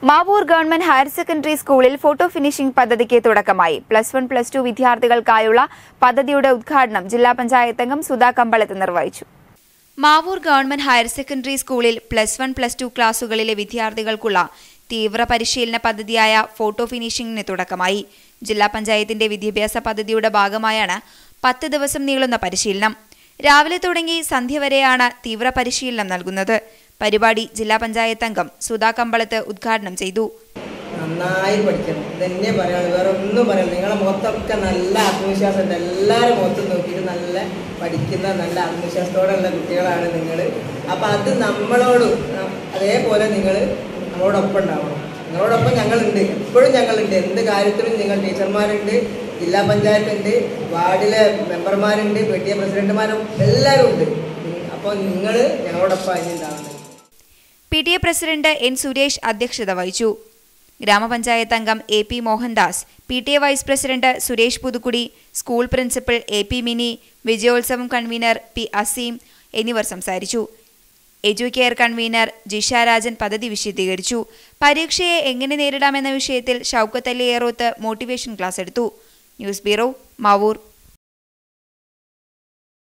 Mavoor government higher secondary സ്കൂളിൽ photo finishing പദ്ധതിക്ക് തുടക്കമായി പ്ലസ് വൺ പ്ലസ് ടു വിദ്യാർത്ഥികൾക്കായുള്ള പദ്ധതിയുടെ ഉദ്ഘാടനം ജില്ലാ പഞ്ചായത്ത് അംഗം സുധാ കമ്പളത്ത് നിർവഹിച്ചു മാവൂർ ഗവൺമെന്റ് ഹയർ സെക്കൻഡറി സ്കൂളിൽ പ്ലസ് വൺ പ്ലസ് ടു ക്ലാസുകളിലെ വിദ്യാർത്ഥികൾക്കുള്ള തീവ്ര പരിശീലന പദ്ധതിയായ ഫോട്ടോ ഫിനിഷിംഗിന് തുടക്കമായി ജില്ലാ പഞ്ചായത്തിന്റെ വിദ്യാഭ്യാസ പദ്ധതിയുടെ ഭാഗമായാണ് പത്ത് ദിവസം നീളുന്ന പരിശീലനം രാവിലെ തുടങ്ങി സന്ധ്യ വരെയാണ് തീവ്ര പരിശീലനം നൽകുന്നത് പരിപാടി ജില്ലാ പഞ്ചായത്ത് അംഗം സുധാ കമ്പളത്ത് ഉദ്ഘാടനം ചെയ്തു നന്നായി പഠിക്കണം ഇതന്നെ പറയാം വേറെ ഒന്നും പറയാം നിങ്ങളെ മുഖത്തൊക്കെ നല്ല ആത്മവിശ്വാസം ഉണ്ട് എല്ലാവരും മുഖത്തും നോക്കിയിട്ട് നല്ല പഠിക്കുന്ന നല്ല ആത്മവിശ്വാസത്തോടെയുള്ള കുട്ടികളാണ് നിങ്ങൾ അപ്പം അത് നമ്മളോട് അതേപോലെ നിങ്ങൾ നമ്മളോടൊപ്പം ഉണ്ടാവണം നിങ്ങളോടൊപ്പം ഞങ്ങളുണ്ട് എപ്പോഴും ഞങ്ങളുണ്ട് എന്ത് കാര്യത്തിലും നിങ്ങൾ ടീച്ചർമാരുണ്ട് ജില്ലാ പഞ്ചായത്തുണ്ട് വാർഡിലെ മെമ്പർമാരുണ്ട് പി ടി എ പ്രസിഡന്റുമാരും എല്ലാവരും ഉണ്ട് അപ്പോൾ നിങ്ങൾ ഞങ്ങളോടൊപ്പം അതിനുണ്ടാവുന്നത് P T A president N Suresh അധ്യക്ഷത വഹിച്ചു ഗ്രാമപഞ്ചായത്ത് അംഗം A P Mohandas P T A vice president Suresh Puthukkudi school principal A P Mini Vijayotsavam convener P Azeem എന്നിവർ സംസാരിച്ചു എഡ്യൂക്കെയർ കൺവീനർ ജിഷ രാജൻ പദ്ധതി വിശദീകരിച്ചു പരീക്ഷയെ എങ്ങനെ നേരിടാമെന്ന വിഷയത്തിൽ ഷൗക്കത്ത് അലി ഏറോത്ത് മോട്ടിവേഷൻ ക്ലാസ് എടുത്തു ന്യൂസ് ബ്യൂറോ മാവൂർ